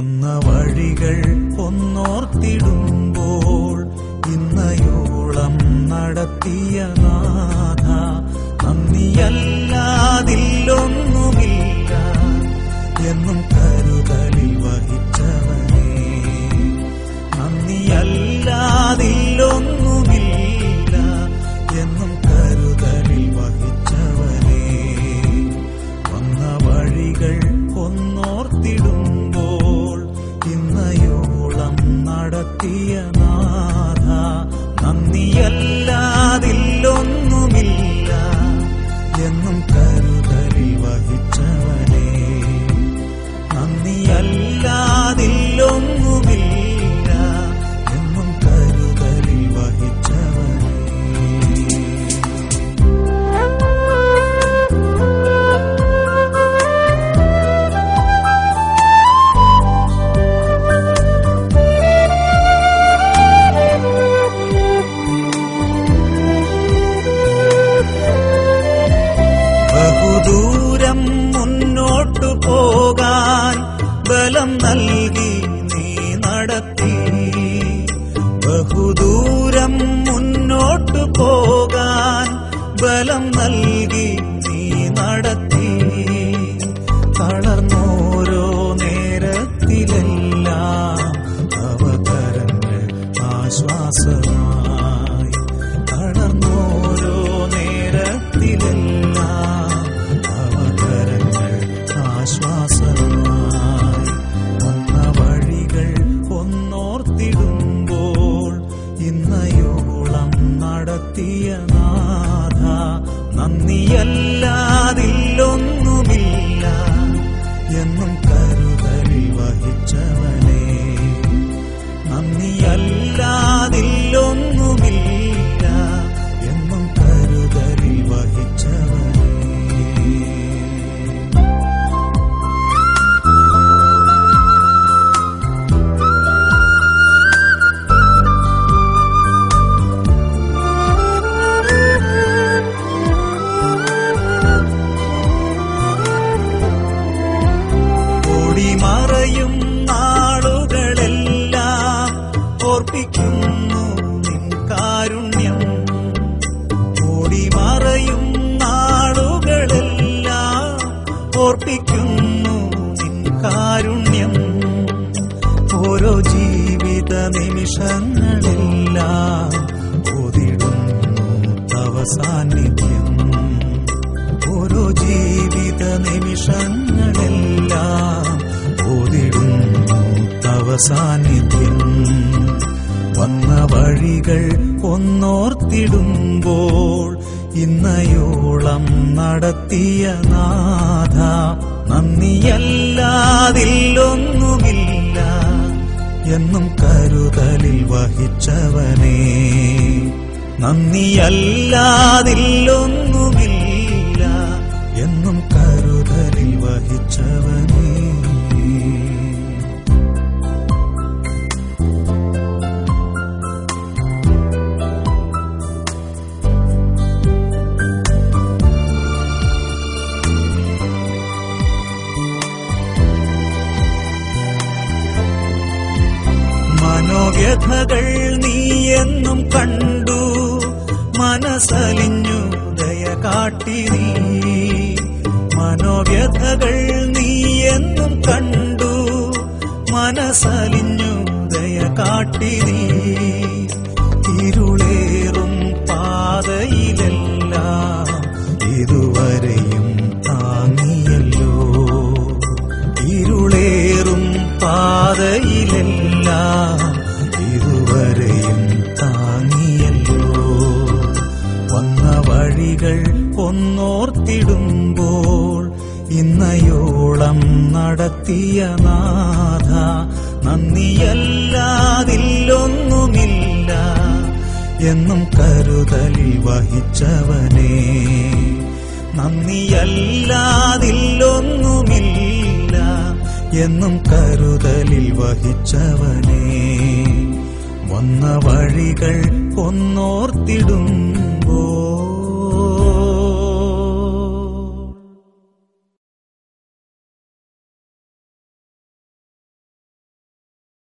വന്ന വഴികൾ ഒന്നോർത്തിടുമ്പോൾ ഇന്നയോളം നടത്തിയ നാഥ നന്ദിയല്ലാതില്ലൊന്നുമില്ല എന്നും കരുതലിൽ വഹിച്ചവനേ നന്ദിയല്ലാതില്ലൊന്നുമില്ല എന്നും കരുതലിൽ വഹിച്ചവനേ വന്ന വഴികൾ ഒന്നോർത്തിടുമ്പോൾ ഇന്നയോളം നടത്തിയ നാഥ നന്ദിയല്ലാതില്ലൊന്നുമില്ല എന്നും കരുതലിൽ വഹിച്ചവനേ നന്ദിയല്ലാതില്ലൊന്നുമില്ല എന്നും കരുതലിൽ വഹിച്ചവനേ ബഹുദൂരം മുന്നോട്ടു പോകാൻ ബലം നൽകി നീ നടത്തി ബഹുദൂരം മുന്നോട്ടു പോകാൻ ബലം നൽകി നീ നടത്തി തളർന്നോരോ നേരത്തിലെല്ലാം അവതരങ്ങൾ ആശ്വാസമായി തളർന്നോരോ നേരത്തിലെല്ലാം അവതരങ്ങൾ ആശ്വാസമായി വന്ന വഴികൾ ഒന്നോർത്തിടുമ്പോൾ ഇന്നയോളം നടത്തിയ നാഥ നന്ദിയല്ലാതില്ലൊന്നുമില്ല എന്നും കരുതലിൽ വഹിച്ചവനേ നന്ദിയല്ലാതില്ലൊന്നുമില്ല എന്നും കരുതലിൽ വഹിച്ചവനേ ഓടിമറയും നാളുകളെല്ലാം ഓർപ്പിക്കുന്നു നിൻ കാരുണ്യം ഓടിമറയും നാളുകളെല്ലാം ഓർപ്പിക്കുന്നു നിൻ കാരുണ്യം ഓരോ ജീവിത നിമിഷങ്ങളെല്ലാം ഓതിടുന്നു തവ സാന്നിധ്യം ഓരോ ജീവിത നിമിഷങ്ങളെല്ലാം ഓതിടുന്നു തവ സാന്നിധ്യം വന്ന വഴികൾ ഒന്നോർത്തിടുമ്പോൾ ഇന്നയോളം നടത്തിയ നാഥ നന്ദിയല്ലാതില്ലൊന്നുമില്ല എന്നും കരുതലിൽ വഹിച്ചവനേ നന്ദിയല്ലാതില്ലൊന്നുമില്ല എന്നും കരുതലിൽ വഹിച്ചവനേ മനോവ്യഥകൾ നീ എന്നും കണ്ടു മനസ്സലിഞ്ഞു ദയ കാട്ടി നീ മനോവ്യഥകൾ നീ എന്നും കണ്ടു മനസ്സലിഞ്ഞു ദയ കാട്ടി നീ ഇരുളേറും പാതയിലെല്ലാം ഇതുവരെയും താങ്ങിയല്ലോ ഇരുളേറും പാതയിലെല്ലാം ഇതുവരെയും താങ്ങിയല്ലോ വന്ന വഴികൾ ഒന്നോർത്തിടുമ്പോൾ ഇന്നയോളം നടത്തിയ നാഥ നന്ദിയല്ലാതില്ലൊന്നുമില്ല എന്നും കരുതലിൽ വഹിച്ചവനേ നന്ദിയല്ലാതില്ലൊന്നുമില്ല എന്നും കരുതലിൽ വഹിച്ചവനേ വന്ന വഴികൾ ഒന്നോർത്തിടും